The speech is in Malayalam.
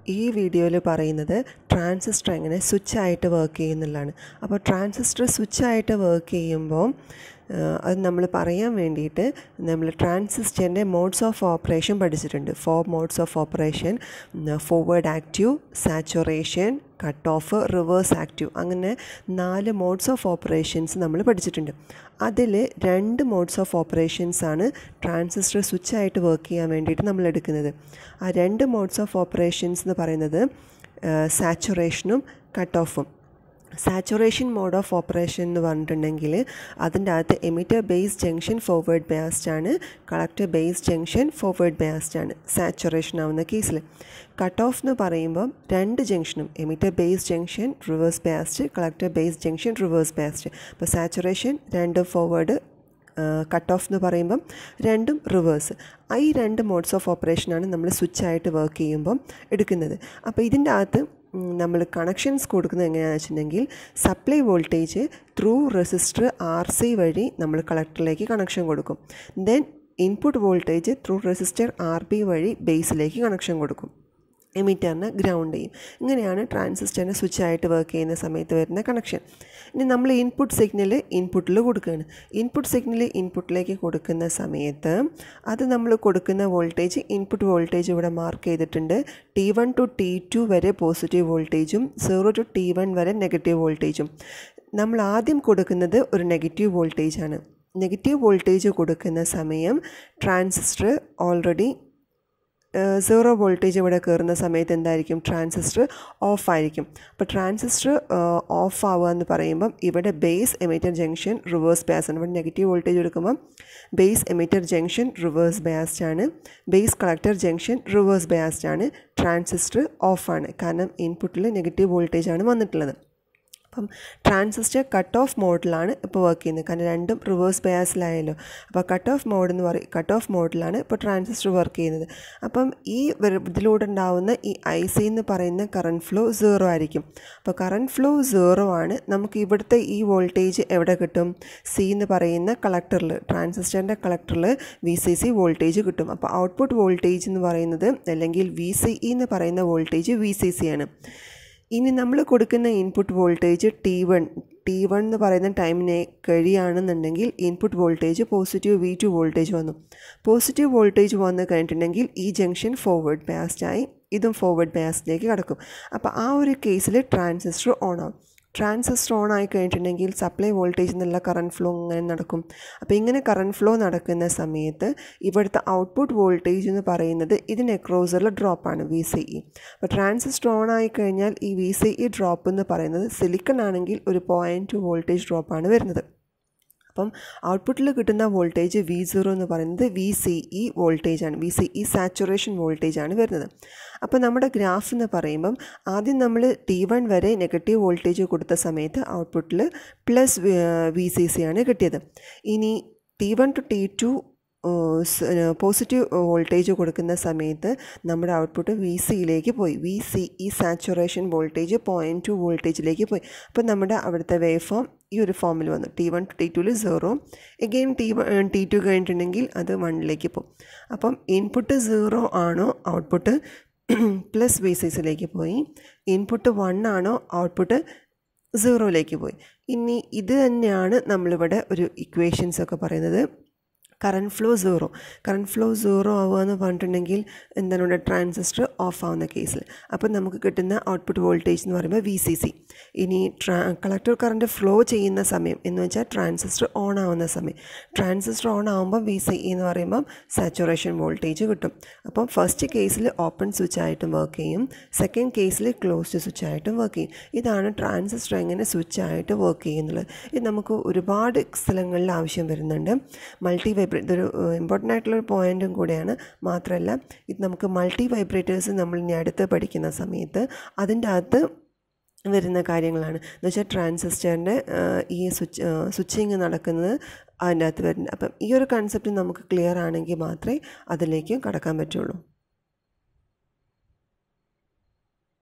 ഈ വീഡിയോയിൽ പറയുന്നത് ട്രാൻസിസ്റ്റർ എങ്ങനെ സ്വിച്ചായിട്ട് വർക്ക് ചെയ്യുന്നുള്ളതാണ് അപ്പോൾ ട്രാൻസിസ്റ്റർ സ്വിച്ചായിട്ട് വർക്ക് ചെയ്യുമ്പോൾ അത് നമ്മൾ പറയാൻ വേണ്ടിയിട്ട് നമ്മൾ ട്രാൻസിസ്റ്ററിൻ്റെ മോഡ്സ് ഓഫ് ഓപ്പറേഷൻ പഠിച്ചിട്ടുണ്ട് four modes of operation forward active saturation cut off reverse active അങ്ങനെ നാല് മോഡ്സ് ഓഫ് ഓപ്പറേഷൻസ് നമ്മൾ പഠിച്ചിട്ടുണ്ട് അതിൽ രണ്ട് മോഡ്സ് ഓഫ് ഓപ്പറേഷൻസ് ആണ് ട്രാൻസിസ്റ്റർ സ്വിച്ചായിട്ട് വർക്ക് ചെയ്യാൻ വേണ്ടിയിട്ട് നമ്മൾ എടുക്കുന്നത് ആ രണ്ട് മോഡ്സ് ഓഫ് ഓപ്പറേഷൻസ് എന്ന് പറയുന്നത് സാച്ചുറേഷനും കട്ട് ഓഫും സാച്ചുറേഷൻ മോഡ് ഓഫ് ഓപ്പറേഷൻ എന്ന് പറഞ്ഞിട്ടുണ്ടെങ്കിൽ അതിൻ്റെ അകത്ത് emitter base junction forward biased ആണ് collector base junction forward biased ആണ് സാച്ചുറേഷൻ ആവുന്ന കേസിൽ കട്ട് ഓഫ് എന്ന് പറയുമ്പം രണ്ട് ജംഗ്ഷനും emitter base junction reverse biased collector base junction reverse biased അപ്പോൾ സാച്ചുറേഷൻ രണ്ട് ഫോർവേഡ് കട്ട് ഓഫ് എന്ന് പറയുമ്പം രണ്ടും റിവേഴ്സ് ഈ രണ്ട് മോഡ്സ് ഓഫ് ഓപ്പറേഷനാണ് നമ്മൾ സ്വിച്ചായിട്ട് വർക്ക് ചെയ്യുമ്പം എടുക്കുന്നത് അപ്പോൾ ഇതിൻ്റെ അകത്ത് നമ്മൾ കണക്ഷൻസ് കൊടുക്കുന്നത് എങ്ങനെയാണെന്ന് വെച്ചിട്ടുണ്ടെങ്കിൽ supply voltage through resistor R C വഴി നമ്മൾ കളക്ടറിലേക്ക് കണക്ഷൻ കൊടുക്കും then input voltage through resistor R B വഴി ബേസിലേക്ക് കണക്ഷൻ കൊടുക്കും എമിറ്ററിന് ഗ്രൗണ്ട് ചെയ്യും ഇങ്ങനെയാണ് ട്രാൻസിസ്റ്ററിന് സ്വിച്ചായിട്ട് വർക്ക് ചെയ്യുന്ന സമയത്ത് വരുന്ന കണക്ഷൻ ഇനി നമ്മൾ ഇൻപുട്ട് സിഗ്നൽ ഇൻപുട്ടിൽ കൊടുക്കുകയാണ് ഇൻപുട്ട് സിഗ്നൽ ഇൻപുട്ടിലേക്ക് കൊടുക്കുന്ന സമയത്ത് അത് നമ്മൾ കൊടുക്കുന്ന വോൾട്ടേജ് ഇൻപുട്ട് വോൾട്ടേജ് ഇവിടെ മാർക്ക് ചെയ്തിട്ടുണ്ട് T one to T two വരെ പോസിറ്റീവ് വോൾട്ടേജും സീറോ ടു ടി വൺ വരെ നെഗറ്റീവ് വോൾട്ടേജും നമ്മൾ ആദ്യം കൊടുക്കുന്നത് ഒരു നെഗറ്റീവ് വോൾട്ടേജാണ് നെഗറ്റീവ് വോൾട്ടേജ് കൊടുക്കുന്ന സമയം ട്രാൻസിസ്റ്റർ ഓൾറെഡി സീറോ വോൾട്ടേജ് ഇവിടെ കയറുന്ന സമയത്ത് എന്തായിരിക്കും ട്രാൻസിസ്റ്റർ ഓഫ് ആയിരിക്കും അപ്പോൾ ട്രാൻസിസ്റ്റർ ഓഫ് ആവുക എന്ന് പറയുമ്പം ഇവിടെ base emitter junction reverse bias ആണ് ഇവിടെ നെഗറ്റീവ് വോൾട്ടേജ് എടുക്കുമ്പം base emitter junction reverse biased ആണ് base collector junction reverse biased ആണ് ട്രാൻസിസ്റ്റർ ഓഫാണ് കാരണം ഇൻപുട്ടിൽ നെഗറ്റീവ് വോൾട്ടേജ് ആണ് വന്നിട്ടുള്ളത് അപ്പം ട്രാൻസിസ്റ്റർ കട്ട് ഓഫ് മോഡിലാണ് ഇപ്പോൾ വർക്ക് ചെയ്യുന്നത് കാരണം രണ്ടും റിവേഴ്സ് ബയാസിലായല്ലോ അപ്പോൾ കട്ട് ഓഫ് മോഡ് എന്ന് പറയും കട്ട് ഓഫ് മോഡിലാണ് ഇപ്പോൾ ട്രാൻസിസ്റ്റർ വർക്ക് ചെയ്യുന്നത് അപ്പം ഈ ഇതിലൂടെ ഉണ്ടാവുന്ന ഈ ഐ സി എന്ന് പറയുന്ന കറണ്ട് ഫ്ലോ സീറോ ആയിരിക്കും അപ്പോൾ കറണ്ട് ഫ്ലോ സീറോ ആണ് നമുക്ക് ഇവിടുത്തെ ഈ വോൾട്ടേജ് എവിടെ കിട്ടും സി എന്ന് പറയുന്ന കളക്ടറിൽ ട്രാൻസിസ്റ്ററിൻ്റെ കളക്ടറിൽ വി സി സി വോൾട്ടേജ് കിട്ടും അപ്പോൾ ഔട്ട്പുട്ട് വോൾട്ടേജ് എന്ന് പറയുന്നത് അല്ലെങ്കിൽ വി സി ഇ എന്ന് പറയുന്ന വോൾട്ടേജ് വി സി സി ആണ് ഇനി നമ്മൾ കൊടുക്കുന്ന input voltage T one T one എന്ന് പറയുന്ന ടൈമിനെ കഴിയുകയാണെന്നുണ്ടെങ്കിൽ input voltage positive V two voltage വന്നു പോസിറ്റീവ് വോൾട്ടേജ് വന്നു കഴിഞ്ഞിട്ടുണ്ടെങ്കിൽ ഈ ജംഗ്ഷൻ ഫോർവേഡ് ബയാസ്ഡായി ഇതും ഫോർവേഡ് ബയാസിലേക്ക് കിടക്കും അപ്പോൾ ആ ഒരു കേസിൽ ട്രാൻസിസ്റ്റർ ഓൺ ആവും ട്രാൻസിസ്റ്റർ ഓൺ ആയി കഴിഞ്ഞിട്ടുണ്ടെങ്കിൽ സപ്ലൈ വോൾട്ടേജ് എന്നുള്ള കറണ്ട് ഫ്ലോ ഇങ്ങനെ നടക്കും അപ്പോൾ ഇങ്ങനെ കറണ്ട് ഫ്ലോ നടക്കുന്ന സമയത്ത് ഇവിടുത്തെ ഔട്ട്പുട്ട് വോൾട്ടേജ് എന്ന് പറയുന്നത് ഇതിന് എക്രോസറിൽ ഡ്രോപ്പാണ് വി സി ഇ അപ്പോൾ ട്രാൻസിസ്റ്റർ ഓൺ ആയി കഴിഞ്ഞാൽ ഈ വി സി ഇ ഡ്രോപ്പ് എന്ന് പറയുന്നത് സിലിക്കൺ ആണെങ്കിൽ ഒരു പോയിൻറ്റ് ടു വോൾട്ടേജ് ഡ്രോപ്പാണ് വരുന്നത് അപ്പം ഔട്ട്പുട്ടിൽ കിട്ടുന്ന വോൾട്ടേജ് വി സീറോ എന്ന് പറയുന്നത് വി സി ഇ വോൾട്ടേജ് ആണ് V C E saturation voltage ആണ് വരുന്നത് അപ്പോൾ നമ്മുടെ ഗ്രാഫ് എന്ന് പറയുമ്പം ആദ്യം നമ്മൾ ടി വൺ വരെ നെഗറ്റീവ് വോൾട്ടേജ് കൊടുത്ത സമയത്ത് ഔട്ട്പുട്ടിൽ പ്ലസ് വി സി സി ആണ് കിട്ടിയത് ഇനി T one to T two positive voltage കൊടുക്കുന്ന സമയത്ത് നമ്മുടെ ഔട്ട്പുട്ട് വി സിയിലേക്ക് പോയി വി സി ഈ സാച്ചുറേഷൻ വോൾട്ടേജ് പോയിൻറ്റ് ടു വോൾട്ടേജിലേക്ക് പോയി അപ്പോൾ നമ്മുടെ അവിടുത്തെ വേവ് ഫോം ഈ ഒരു ഫോമിൽ വന്നു ടി വൺ ടു ടി ടുവിൽ zero again T one T two കഴിഞ്ഞിട്ടുണ്ടെങ്കിൽ അത് വണ്ണിലേക്ക് പോകും അപ്പം ഇൻപുട്ട് സീറോ ആണോ ഔട്ട്പുട്ട് പ്ലസ് വി സിസിലേക്ക് പോയി ഇൻപുട്ട് വൺ ആണോ ഔട്ട്പുട്ട് സീറോയിലേക്ക് പോയി ഇനി ഇത് തന്നെയാണ് നമ്മളിവിടെ ഒരു ഇക്വേഷൻസ് ഒക്കെ പറയുന്നത് current flow zero current flow zero ആവുക എന്ന് പറഞ്ഞിട്ടുണ്ടെങ്കിൽ എന്താണ് ഇവിടെ ട്രാൻസിസ്റ്റർ ഓഫ് ആവുന്ന കേസിൽ അപ്പോൾ നമുക്ക് കിട്ടുന്ന ഔട്ട്പുട്ട് വോൾട്ടേജ് എന്ന് പറയുമ്പോൾ വി സി സി ഇനി ട്രാ കളക്ടർ കറണ്ട് ഫ്ലോ ചെയ്യുന്ന സമയം എന്ന് വെച്ചാൽ ട്രാൻസിസ്റ്റർ ഓൺ ആവുന്ന സമയം ട്രാൻസിസ്റ്റർ ഓൺ ആകുമ്പോൾ വി സി എന്ന് പറയുമ്പം സാച്ചുറേഷൻ വോൾട്ടേജ് കിട്ടും അപ്പം ഫസ്റ്റ് കേസിൽ ഓപ്പൺ സ്വിച്ച് ആയിട്ടും വർക്ക് ചെയ്യും സെക്കൻഡ് കേസിൽ ക്ലോസ്ഡ് സ്വിച്ച് ആയിട്ടും വർക്ക് ചെയ്യും ഇതാണ് ട്രാൻസിസ്റ്റർ എങ്ങനെ സ്വിച്ച് ആയിട്ട് വർക്ക് ചെയ്യുന്നത് ഇത് നമുക്ക് ഒരുപാട് സ്ഥലങ്ങളിൽ ആവശ്യം വരുന്നുണ്ട് മൾട്ടി വൈബ്രേറ്റ് ഇതൊരു ഇമ്പോർട്ടൻ്റ് ആയിട്ടുള്ളൊരു പോയിൻറ്റും കൂടെയാണ് മാത്രമല്ല ഇത് നമുക്ക് മൾട്ടി വൈബ്രേറ്റേഴ്സ് നമ്മൾ ഇനി അടുത്ത് പഠിക്കുന്ന സമയത്ത് അതിൻ്റെ അകത്ത് വരുന്ന കാര്യങ്ങളാണ് എന്ന് വെച്ചാൽ ട്രാൻസിസ്റ്ററിൻ്റെ ഈ സ്വിച്ച് സ്വിച്ചിങ് നടക്കുന്നത് അതിൻ്റെ അകത്ത് വരുന്നത് അപ്പം ഈ ഒരു കൺസെപ്റ്റ് നമുക്ക് ക്ലിയർ ആണെങ്കിൽ മാത്രമേ അതിലേക്ക് കടക്കാൻ പറ്റുള്ളൂ